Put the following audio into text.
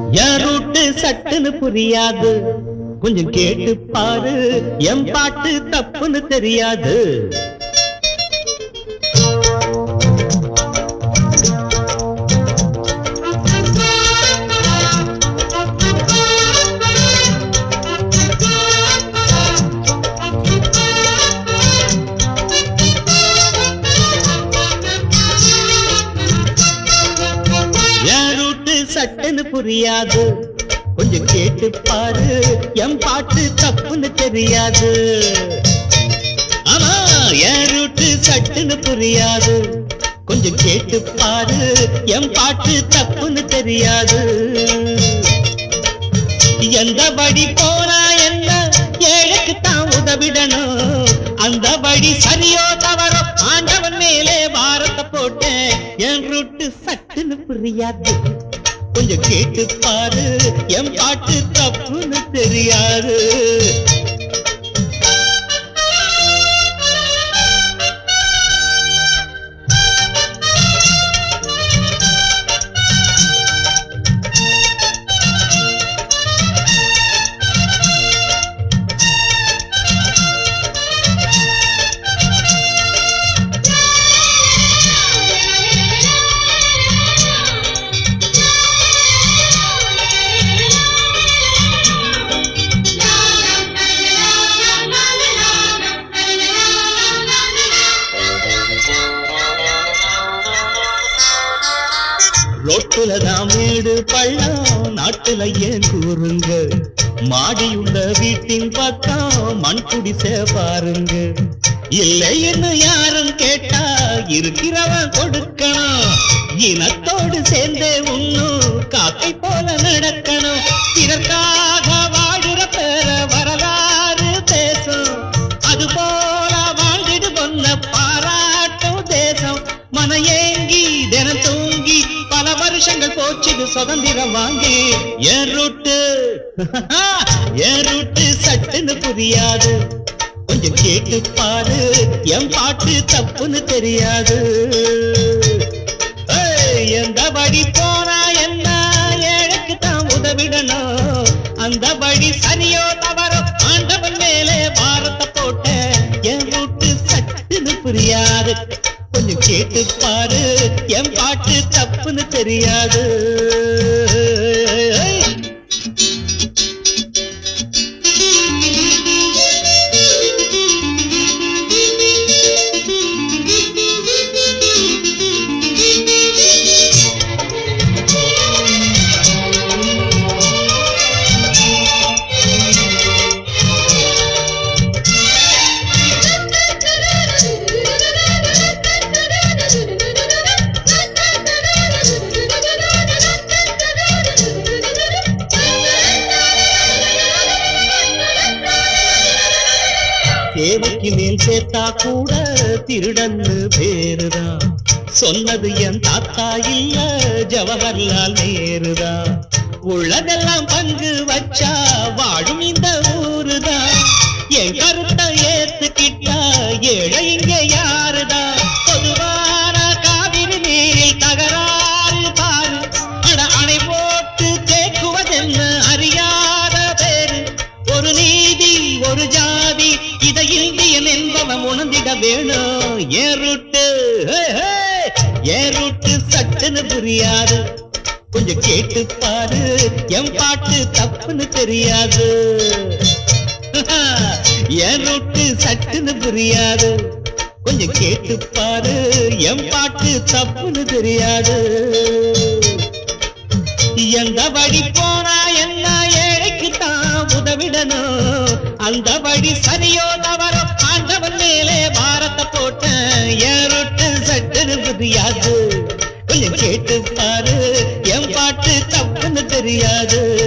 என் route சட்டுன்னு புரியாது கொஞ்சம் கேட்டு பாரு என் பாட்டு தப்புன்னு தெரியாது என் ரூட்டு சட்டுன்னு புரியாது கொஞ்சம் கேட்டு பாரு என் பாட்டு தப்புன்னு தெரியாது ஆமா என் ரூட்டு சட்டுன்னு புரியாது கொஞ்சம் கேட்டு பாரு என் பாட்டு தப்புன்னு தெரியாது எந்த வழி போனா என்ன ஏழைக்கு தான் உதவிடணும் அந்த வழி சரியோ தவறோ ஆண்டவன் மேலே பாரத்தை போட்டேன் என் ரூட்டு சட்டுன்னு புரியாது கொஞ்சம் கேட்டு பாரு என் பாட்டு தப்புன்னு தெரியாது ரோட்டுல தான் மேடு பள்ளம் நாட்டுல ஏன் கூறுங்க மாடியுள்ள வீட்டின் பக்கம் மண் குடிசை பாருங்க இல்லைன்னு யாரும் கேட்டா இருக்கிறவன் கொடுக்கணும் இனத்தோடு சேர்ந்தே உண்ணும் காக்கை போல நடக்கணும் இதற்காக வாடுற பேர வரலாறு பேசும் அது போல வாழ்ந்துடு பொன்ன பாராட்டும் தேசம் மன ஏங்கி தினம் தூங்கி பல வருஷங்கள் போச்சுது சுதந்திரம் வாங்கி என் ரூட்டு என் ரூட்டு சட்டுன்னு புரியாது கொஞ்சம் கேட்டு பாரு என் பாட்டு தப்புன்னு தெரியாது ஏய், எந்த வழி போனா என்ன ஏழைக்கு தான் உதவிடணும் அந்த வழி சரியோ தவறோ ஆண்டவன் மேலே பாரத்தை போட்ட என் ரூட்டு சட்டுன்னு புரியாது கொஞ்சம் கேட்டு பாரு என் பாட்டு தப்புன்னு தெரியாது தேவைக்கு மேல் சேர்த்தா கூட திருடன்னு பேருதான் சொன்னது என் தாத்தா இல்ல ஜவஹர்லால் நேருதான் உள்ளதெல்லாம் பங்கு வச்சா வாழும் இந்த ஊருதான் என் கருத்தை ஏத்துக்கிட்டா ஏழை இங்க யாருதான் பொதுவான காவிரி நீரில் தகராறு பாரு அட அணை போட்டு தேக்குவதென்ன அறியாத பேரு ஒரு நீதி ஒரு ஜாதி இதை இந்தியன் என்பவன் உணர்ந்திட வேணும் ஏன் ரூட்டு ஹே, ஹே, ஏன் ரூட்டு சட்டுன்னு புரியாது கொஞ்சம் கேட்டு பாரு என் பாட்டு தப்புன்னு தெரியாது என் ரூட்டு சட்டுன்னு புரியாது கொஞ்சம் கேட்டு பாரு என் பாட்டு தப்புன்னு தெரியாது எந்த வழி போனா என்ன ஏழைக்கு தான் உதவிடணும் அந்த வழி சரியோ தவறோ ஆண்டவன் மேலே பாரத்தை போட்டேன் என் ரொட்டு சட்டுன்னு புரியாது கொஞ்சம் கேட்டு பாரு என் பாட்டு தப்புன்னு தெரியாது